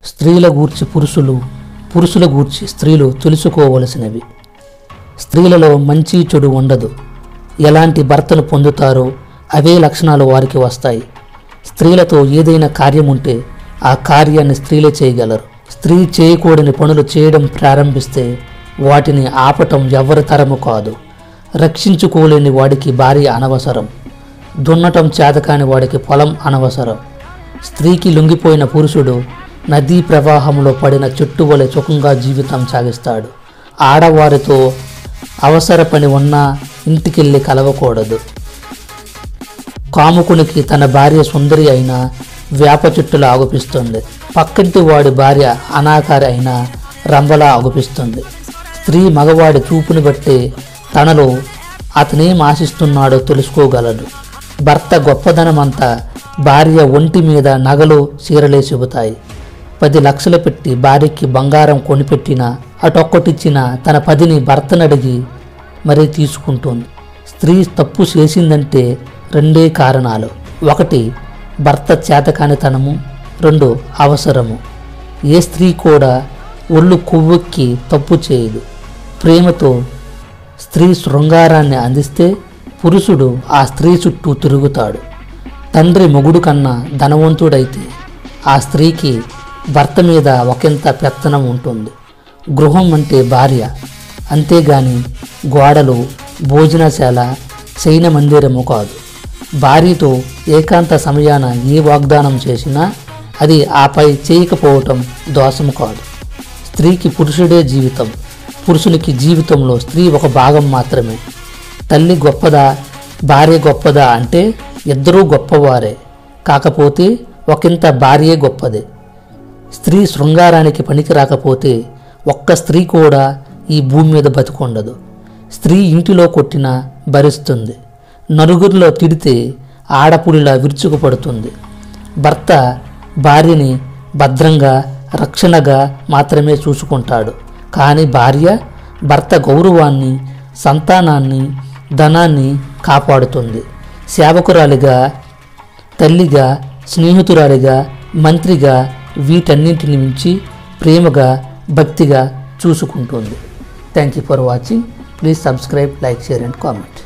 స్త్రీల గూర్చి పురుషులు పురుషుల గూర్చి స్త్రీలు తెలుసుకోవలసినవి స్త్రీలలో మంచి చెడు ఉండదు ఎలాంటి భర్తను పొందుతారో అవే లక్షణాలు వారికి వస్తాయి స్త్రీలతో ఏదైనా కార్యం ఉంటే ఆ కార్యాన్ని స్త్రీలే చేయగలరు స్త్రీ చేయకూడని పనులు చేయడం ప్రారంభిస్తే వాటిని ఆపటం ఎవరి తరము కాదు రక్షించుకోలేని వాడికి భార్య అనవసరం దున్నటం చేతకాని వాడికి పొలం అనవసరం స్త్రీకి లొంగిపోయిన పురుషుడు నదీ ప్రవాహంలో పడిన చెట్టు వలె సుఖంగా జీవితం సాగిస్తాడు ఆడవారితో అవసర పని ఉన్నా ఇంటికెళ్ళి కలవకూడదు కాముకునికి తన భార్య సుందరి అయినా వేప చెట్టులా ఆగుపిస్తుంది పక్కింటి వాడి భార్య అనాకారి అయినా రంబలా ఆగుపిస్తుంది స్త్రీ మగవాడి చూపుని బట్టి తనలో అతనేం ఆశిస్తున్నాడో తెలుసుకోగలడు భర్త గొప్పదనమంతా భార్య ఒంటి మీద నగలు చీరలే చెబుతాయి పది లక్షలు పెట్టి భార్యకి బంగారం కొనిపెట్టినా అటొక్కటిచ్చిన తన పదిని భర్తనడిగి మరీ తీసుకుంటుంది స్త్రీ తప్పు చేసిందంటే రెండే కారణాలు ఒకటి భర్త చేతకానితనము రెండు అవసరము ఏ స్త్రీ కూడా ఒళ్ళు కొవ్వెక్కి తప్పు చేయదు ప్రేమతో స్త్రీ శృంగారాన్ని అందిస్తే పురుషుడు ఆ స్త్రీ చుట్టూ తిరుగుతాడు తండ్రి మొగుడు కన్నా ధనవంతుడైతే ఆ స్త్రీకి భర్త మీద ఒకంత పెత్తనం ఉంటుంది గృహం అంటే భార్య అంతేగాని గోడలు భోజనశాల శయన మందిరము కాదు భార్యతో ఏకాంత సమయాన ఏ వాగ్దానం చేసినా అది ఆపై చేయకపోవటం దోషము కాదు స్త్రీకి పురుషుడే జీవితం పురుషునికి జీవితంలో స్త్రీ ఒక భాగం మాత్రమే తల్లి గొప్పదా భార్య గొప్పదా అంటే ఇద్దరూ గొప్పవారే కాకపోతే ఒకంత భార్యే గొప్పదే స్త్రీ శృంగారానికి పనికి రాకపోతే ఒక్క స్త్రీ కూడా ఈ భూమి మీద బతికొండదు స్త్రీ ఇంటిలో కొట్టినా భరిస్తుంది నలుగురిలో తిడితే ఆడపులిలా విరుచుకుపడుతుంది భర్త భార్యని భద్రంగా రక్షణగా మాత్రమే చూసుకుంటాడు కానీ భార్య భర్త గౌరవాన్ని సంతానాన్ని ధనాన్ని కాపాడుతుంది సేవకురాలిగా తల్లిగా స్నేహితురాలిగా మంత్రిగా వీటన్నింటిని మించి ప్రేమగా భక్తిగా చూసుకుంటుంది thank you for watching please subscribe like share and comment